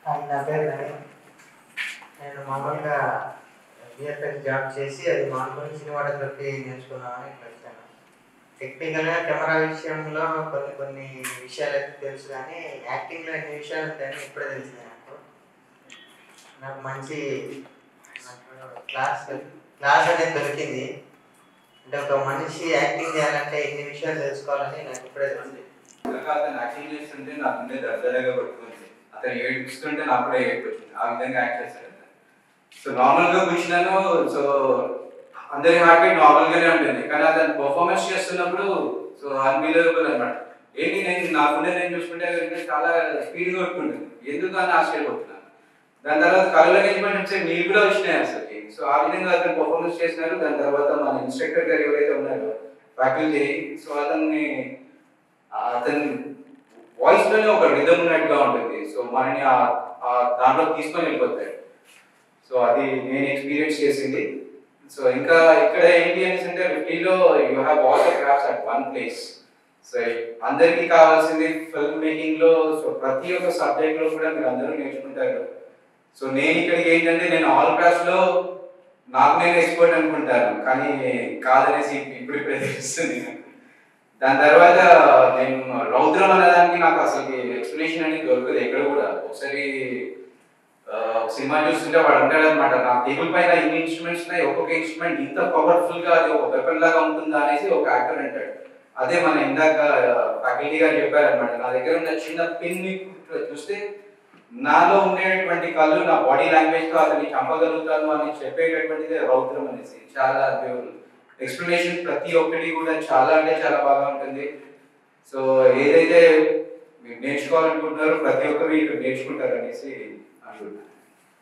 అది నా పేరు నవీన్ నేను మామూలుగా విఎఫ్ఎక్స్ జాబ్ చేసి అది మామూలుగా సినిమాటోగ్రఫీ నేర్చుకున్నామని ఇట్లా వచ్చాను టెక్నికల్గా కెమెరా విషయంలో కొన్ని కొన్ని విషయాలు అయితే తెలుసు కానీ యాక్టింగ్లో ఎన్ని విషయాలు ఉంటాయని ఇప్పుడే తెలిసింది నాకు నాకు మంచి నాకు క్లాస్ క్లాస్ అనేది దొరికింది అంటే ఒక మనిషి యాక్టింగ్ చేయాలంటే ఎన్ని విషయాలు తెలుసుకోవాలని నాకు ఇప్పుడే తెలిసింది ఇంకా అతను యాక్టింగ్ చేస్తుంటే నాకు ఉండే దర్దరగా పట్టుకుంది అతను ఏడుస్తుంటే నాకు కూడా ఏడుపు వచ్చింది ఆ విధంగా యాక్ట్ చేశాడు అతను సో నార్మల్ గా కూర్చున్నాను సో అందరి హార్ట్ బీట్ నార్మల్ గానే ఉంటుంది కానీ అతను పర్ఫార్మెన్స్ చేస్తున్నప్పుడు సో అన్బిలీవబుల్ అన్నమాట ఏంటి నేను నాకుండే నేను చూసుకుంటే కనుక చాలా స్పీడ్ కొట్టుకుంటుంది ఎందుకు అని ఆశ్చర్యపోతున్నాను దాని తర్వాత కళ్ళ నుంచి నీళ్ళు కూడా వచ్చినాయి అసలుకి సో ఆ విధంగా అతను పర్ఫార్మెన్స్ చేసినారు దాని తర్వాత మన ఇన్స్ట్రక్టర్ గారు ఎవరైతే ఉన్నారో ఫ్యాకల్టీ సో అతన్ని అతని వాయిస్ లోనే ఒక రిధమ్ ఉన్నట్టుగా ఉంటుంది సో మనని ఆ- ఆ దాంట్లో తీసుకొని వెళ్ళిపోతాడు సో అది నేను ఎక్స్పీరియన్స్ చేసింది సో ఇంకా ఇక్కడ ఏంటి అనేసి అంటే ఫిఫ్టీలో you have all the crafts at one place so అందరికీ కావాల్సింది ఫిల్మ్ మేకింగ్ లో సో ప్రతి ఒక్క సబ్జెక్ట్ లో కూడా మీరు అందరూ నేర్చుకుంటారు సో నేను ఇక్కడికి ఏంటంటే నేను ఆల్ క్రాఫ్ట్స్ లో నాకు నేను ఎక్స్పర్ట్ అనుకుంటాను కానీ కాదనేసి ఇప్పుడు ఇప్పుడే తెలుస్తుంది నాకు. దాని తర్వాత నేను రౌద్రం అనేదానికి నాకు అసలు ఎక్స్ప్లెనేషన్ అనేది దొరకదు ఎక్కడ కూడా ఒకసారి ఆ, ఒక సినిమా చూస్తుంటే వాడు అంటాడు అనమాట నా టేబుల్ పైన ఇన్ని ఇన్స్ట్రుమెంట్స్ ఉన్నాయి ఒక్కొక్క ఇన్స్ట్రుమెంట్ ఇంత పవర్ఫుల్ గా అది ఒక వెపన్ లాగా ఉంటుందా అనేసి ఒక యాక్టర్ అంటాడు అదే మన ఇందాక ఫ్యాకల్టీ గారు చెప్పారనమాట నా దగ్గర ఉన్న చిన్న పిన్ ని చూస్తే నాలో ఉండేటువంటి కళ్ళు నా బాడీ లాంగ్వేజ్ తో అతన్ని చంపగలుగుతాను అని చెప్పేటటువంటిది రౌద్రం అనేసి చాలా ఎక్స్ప్లెనేషన్ ప్రతి ఒక్కటి కూడా చాలా అంటే చాలా బాగా ఉంటుంది సో ఏదైతే మీరు నేర్చుకోవాలనుకుంటున్నారో ప్రతి ఒక్కరు ఇక్కడ నేర్చుకుంటారు అనేసి అనుకుంటున్నాను